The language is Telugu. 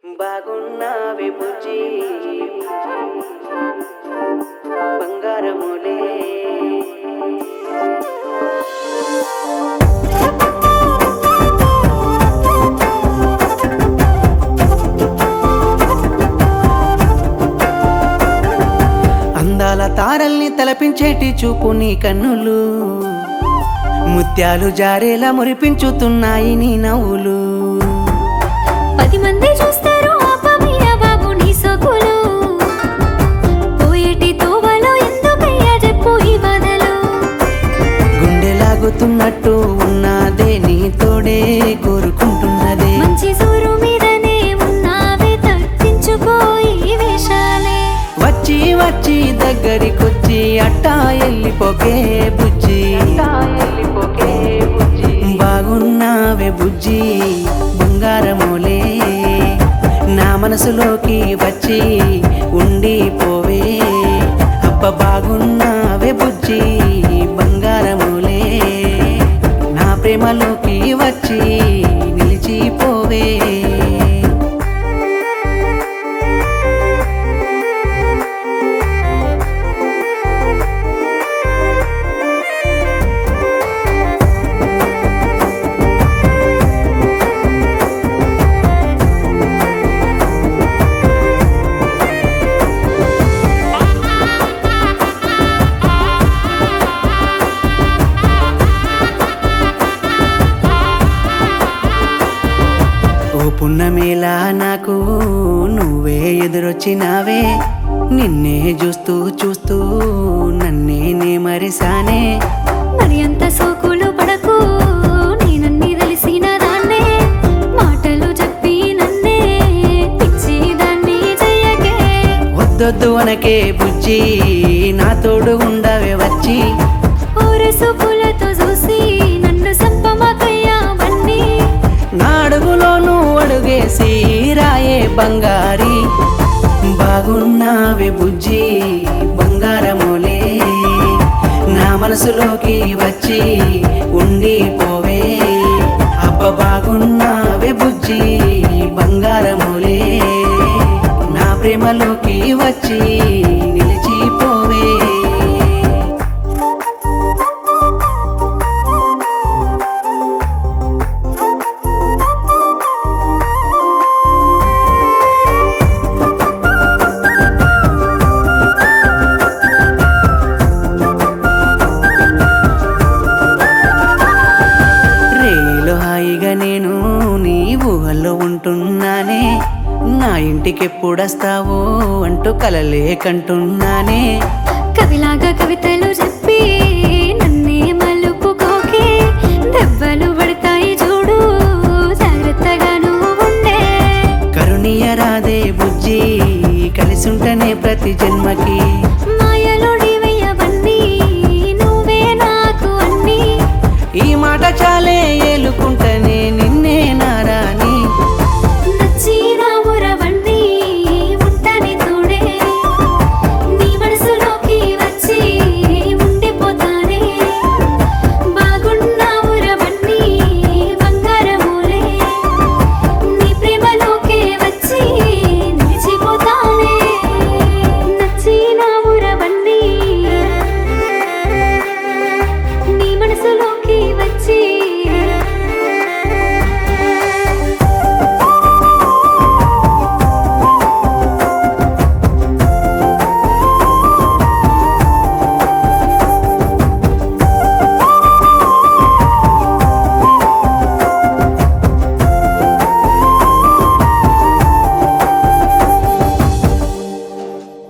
బాగున్నావే బుజ్జి బంగారములే అందాల తారల్ని తలపించేటి చూపు నీ కన్నులు ముత్యాలు జారేలా మురిపించుతున్నాయి నీ నవ్వులు పది మంది చూస్తారు ఆపమయ్యా బాబు నీ సొగులు పోయేటి తోవలో ఎందుకయ్యా చెప్పు ఈ బాధలు గుండె లాగుతున్నట్టు ఉన్నదే నీ తోడే కోరుకుంటున్నదే మంచి సూరు మీదనే ఉన్నావే తగ్గించుకో ఈ వేషాలే వచ్చి వచ్చి దగ్గరికొచ్చి అట్టా ఎల్లిపోకే బుజ్జి బాగున్నావే బుజ్జి బంగారములే నా మనసులోకి వచ్చి ఉండిపోవే అప్ప బాగున్నావే బుజ్జి బంగారములే నా ప్రేమలోకి వచ్చి నిలిచిపోవే ఓ పున్నమేలా నాకు నువ్వే ఎదురొచ్చినావే నిన్నే చూస్తూ చూస్తూ నన్నే నే మరిసానే మరి అంత సోకులు పడకు నేనన్నీ తెలిసిన దాన్నే మాటలు చెప్పి నన్నే పిచ్చి దాన్ని చెయ్యకే వద్దొద్దు అనకే బుజ్జి నా తోడు ఉండవే వచ్చి ఊరసు పూలతో చూసి నన్ను సంపమాకయ్యా బన్నీ నా అడుగులోను అడుగేసి రాయే బంగారి బాగున్నావే బుజ్జి బంగారములే నా మనసులోకి వచ్చి ఉండిపోవే అబ్బ బాగున్నావే బుజ్జి బంగారములే నా ప్రేమలోకి వచ్చి నిలిచిపోవే రేలో హాయిగా నేను నీ ఊహల్లో ఉంటున్నానే నా ఇంటికి ఎప్పుడొస్తావో అంటూ కలలే కంటున్నానే కవిలాగా కవితలు చెప్పి నన్నే మలుపుకోకే దెబ్బలు పడతాయి చూడు జాగ్రత్తగా నువ్వు ఉండే కరుణీయ రాదే బుజ్జి కలిసుంటనే ప్రతి జన్మకి